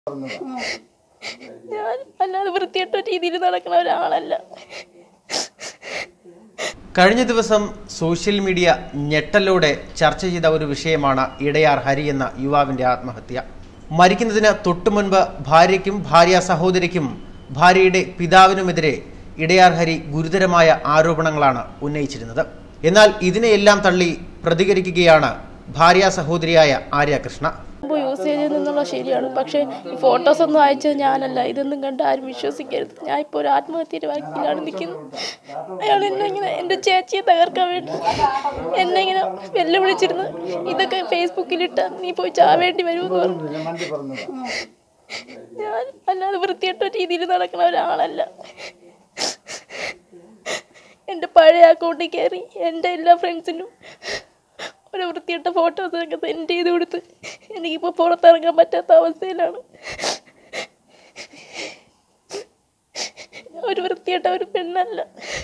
ഞാൻ അല്ലാതെ വൃത്തികെട്ട രീതിയിൽ നടക്കുന്ന ഒരാളല്ല കഴിഞ്ഞ ദിവസം സോഷ്യൽ മീഡിയ ഞെട്ടലോടെ ചർച്ച ചെയ്ത ഒരു വിഷയമാണ് ഇടയാർ ഹരി എന്ന യുവാവിന്റെ ആത്മഹത്യ മരിക്കുന്നതിന് തൊട്ടുമുൻപ് ഭാര്യയ്ക്കും ഭാര്യ സഹോദരിക്കും ഭാര്യയുടെ പിതാവിനുമെതിരെ ഇടയാർ ഹരി ഗുരുതരമായ ആരോപണങ്ങളാണ് ഉന്നയിച്ചിരുന്നത് എന്നാൽ ഇതിനെയെല്ലാം തള്ളി പ്രതികരിക്കുകയാണ് ഭാര്യ സഹോദരിയായ ആര്യ കൃഷ്ണ മുമ്പ് യൂസ് ചെയ്തെന്നുള്ള ശരിയാണ് പക്ഷേ ഈ ഫോട്ടോസ് ഒന്നും അയച്ചത് ഞാനല്ല ഇതൊന്നും കണ്ട് ആരും വിശ്വസിക്കരുത് ഞാൻ ഇപ്പോൾ ഒരു ആത്മഹത്യയുടെ വാക്കിലാണ് നിൽക്കുന്നത് അയാൾ എന്നെ ഇങ്ങനെ എൻ്റെ ചേച്ചിയെ തകർക്കാൻ വേണ്ടി എന്നെ ഇങ്ങനെ വെല്ലുവിളിച്ചിരുന്നു ഇതൊക്കെ ഫേസ്ബുക്കിലിട്ട് നീ പോയി ചാവേണ്ടി വരുമെന്ന് പറഞ്ഞു ഞാൻ അല്ലാതെ വൃത്തികെട്ട രീതിയിൽ നടക്കുന്ന ഒരാളല്ല എൻ്റെ പഴയ അക്കൗണ്ടിൽ കയറി എൻ്റെ എല്ലാ ഫ്രണ്ട്സിനും ഒരു വൃത്തിയിട്ട ഫോട്ടോസ് ഒക്കെ സെൻഡ് ചെയ്ത് കൊടുത്ത് എനിക്കിപ്പോൾ പുറത്തിറങ്ങാൻ പറ്റാത്ത അവസ്ഥയിലാണ് ഒരു വൃത്തിയിട്ട ഒരു പെണ്ണല്ല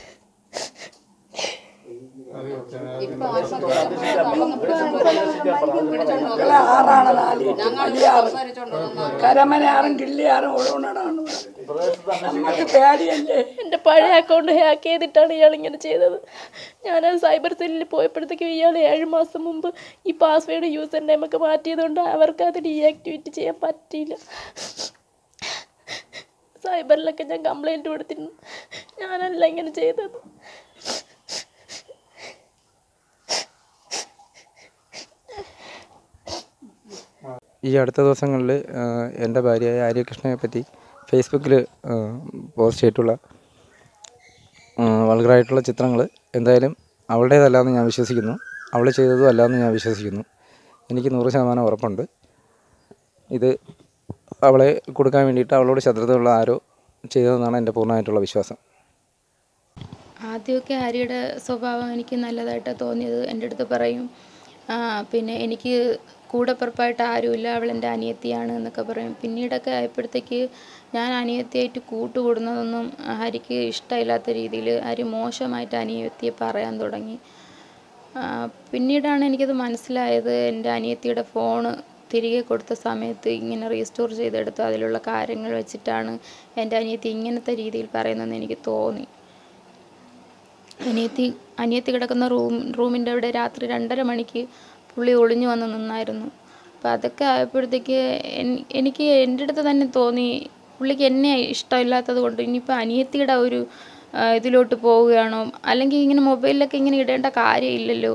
ആറാണ് നാല് വലിയാറ് കരമനയാറും കിള്ളിയാറും ഒഴുകണതാണ് നമുക്ക് പേടിയല്ലേ എൻ്റെ പഴയ അക്കൗണ്ട് ഹാക്ക് ചെയ്തിട്ടാണ് ഇയാൾ ഇങ്ങനെ ചെയ്തത് ഞാനത് സൈബർ സെല്ലിൽ പോയപ്പോഴത്തേക്കും ഇയാൾ ഏഴ് മാസം മുമ്പ് ഈ പാസ്വേഡ് യൂസർ നെയിം ഒക്കെ മാറ്റിയതുകൊണ്ട് അവർക്ക് അത് ഡീആക്ടിവേറ്റ് ചെയ്യാൻ പറ്റിയില്ല സൈബറിലൊക്കെ ഞാൻ കംപ്ലൈൻറ്റ് കൊടുത്തിരുന്നു ഞാനല്ല ഇങ്ങനെ ചെയ്തത് ഈ അടുത്ത ദിവസങ്ങളിൽ എൻ്റെ ഭാര്യയായ ആര്യകൃഷ്ണയെ പറ്റി ഫേസ്ബുക്കിൽ പോസ്റ്റ് ചെയ്തിട്ടുള്ള വൾഗറായിട്ടുള്ള ചിത്രങ്ങൾ എന്തായാലും അവളുടേതല്ലാന്ന് ഞാൻ വിശ്വസിക്കുന്നു അവൾ ചെയ്തതും അല്ലാന്ന് ഞാൻ വിശ്വസിക്കുന്നു എനിക്ക് നൂറ് ശതമാനം ഉറപ്പുണ്ട് ഇത് അവളെ കൊടുക്കാൻ വേണ്ടിയിട്ട് അവളോട് ശത്രുതയുള്ള ആരോ ചെയ്തതെന്നാണ് എൻ്റെ പൂർണ്ണമായിട്ടുള്ള വിശ്വാസം ആദ്യമൊക്കെ ഹരിയുടെ സ്വഭാവം എനിക്ക് നല്ലതായിട്ട് തോന്നിയത് എൻ്റെ അടുത്ത് പറയും ആ, പിന്നെ എനിക്ക് കൂടെപ്പിറപ്പായിട്ട് ആരുമില്ല അവൾ എൻ്റെ അനിയത്തിയാണ് എന്നൊക്കെ പറയും പിന്നീടൊക്കെ ആയപ്പോഴത്തേക്ക് ഞാൻ അനിയത്തിയായിട്ട് കൂട്ടുകൂടുന്നതൊന്നും ഹരിക്ക് ഇഷ്ടമില്ലാത്ത രീതിയിൽ ഹരി മോശമായിട്ട് അനിയത്തിയെ പറയാൻ തുടങ്ങി ആ, പിന്നീടാണ് എനിക്കത് മനസ്സിലായത് എൻ്റെ അനിയത്തിയുടെ ഫോണ് തിരികെ കൊടുത്ത സമയത്ത് ഇങ്ങനെ റീസ്റ്റോർ ചെയ്തെടുത്ത് അതിലുള്ള കാര്യങ്ങൾ വെച്ചിട്ടാണ് എൻ്റെ അനിയത്തി ഇങ്ങനത്തെ രീതിയിൽ പറയുന്നതെന്ന് എനിക്ക് തോന്നി അനിയത്തി അനിയത്തി കിടക്കുന്ന റൂം റൂമിൻ്റെ അവിടെ രാത്രി രണ്ടര മണിക്ക് പുള്ളി ഒളിഞ്ഞു വന്ന് നിന്നായിരുന്നു അപ്പോൾ അതൊക്കെ ആയപ്പോഴത്തേക്ക് എൻ- എനിക്ക് എൻ്റെ അടുത്ത് തന്നെ തോന്നി പുള്ളിക്ക് എന്നെ ഇഷ്ടമില്ലാത്തത് കൊണ്ട് ഇനിയിപ്പോൾ അനിയത്തിയുടെ ഒരു ആ, ഇതിലോട്ട് പോവുകയാണോ അല്ലെങ്കിൽ ഇങ്ങനെ മൊബൈലിലൊക്കെ ഇങ്ങനെ ഇടേണ്ട കാര്യമില്ലല്ലോ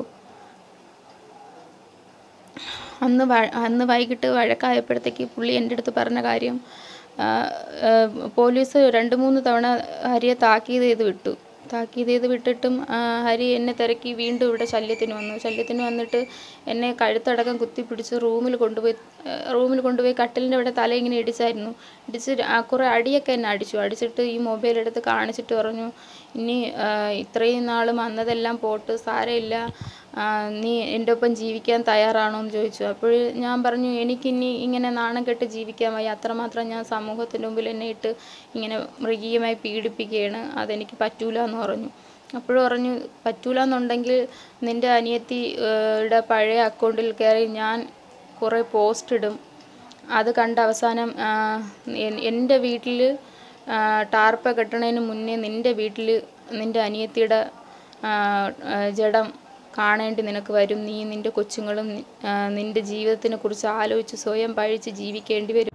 അന്ന് വ അന്ന് വൈകിട്ട് വഴക്കായപ്പോഴത്തേക്ക് പുള്ളി എൻ്റെ അടുത്ത് പറഞ്ഞ കാര്യം ആ, ആ, പോലീസ് രണ്ട് മൂന്ന് തവണ ഹരിയെ താക്കീത് ചെയ്ത് വിട്ടു താക്കീത് ചെയ്ത് വിട്ടിട്ടും ആ, ഹരി എന്നെ തിരക്കി വീണ്ടും ഇവിടെ ശല്യത്തിന് വന്നു ശല്യത്തിന് വന്നിട്ട് എന്നെ കഴുത്തടക്കം കുത്തിപ്പിടിച്ച് റൂമിൽ കൊണ്ടുപോയി ആ, റൂമിൽ കൊണ്ടുപോയി കട്ടിലിൻ്റെ അവിടെ തല ഇങ്ങനെ ഇടിച്ചായിരുന്നു ഇടിച്ച് ആ കുറേ അടിയൊക്കെ എന്നെ അടിച്ചു അടിച്ചിട്ട് ഈ മൊബൈൽ എടുത്ത് കാണിച്ചിട്ട് പറഞ്ഞു ഇനി ആ, ഇത്രയും നാളും വന്നതെല്ലാം പോട്ട് സാരമില്ല ആ, നീ എൻ്റെ ഒപ്പം ജീവിക്കാൻ തയ്യാറാണോ എന്ന് ചോദിച്ചു അപ്പോൾ ഞാൻ പറഞ്ഞു എനിക്കിനി ഇങ്ങനെ നാണം കെട്ട് ജീവിക്കാൻ വയ്യ അത്രമാത്രം ഞാൻ സമൂഹത്തിൻ്റെ മുമ്പിൽ എന്നെ ഇട്ട് ഇങ്ങനെ മൃഗീയമായി പീഡിപ്പിക്കുകയാണ് അതെനിക്ക് പറ്റൂല എന്ന് പറഞ്ഞു അപ്പോൾ പറഞ്ഞു പറ്റൂല എന്നുണ്ടെങ്കിൽ നിൻ്റെ അനിയത്തി ഏഹ്, യുടെ പഴയ അക്കൗണ്ടിൽ കയറി ഞാൻ കുറേ പോസ്റ്റ് ഇടും അത് കണ്ട് അവസാനം ആ, എൻ- എൻ്റെ വീട്ടിൽ ടാർപ്പ കെട്ടണതിന് മുന്നേ നിൻ്റെ വീട്ടിൽ നിൻ്റെ അനിയത്തിയുടെ ആ, ആ, ജഡം കാണേണ്ടി നിനക്ക് വരും നീ നിൻ്റെ കൊച്ചുങ്ങളും നി- ആ, നിൻ്റെ ജീവിതത്തിനെ കുറിച്ച് ആലോചിച്ച് സ്വയം പഴിച്ച് ജീവിക്കേണ്ടി വരും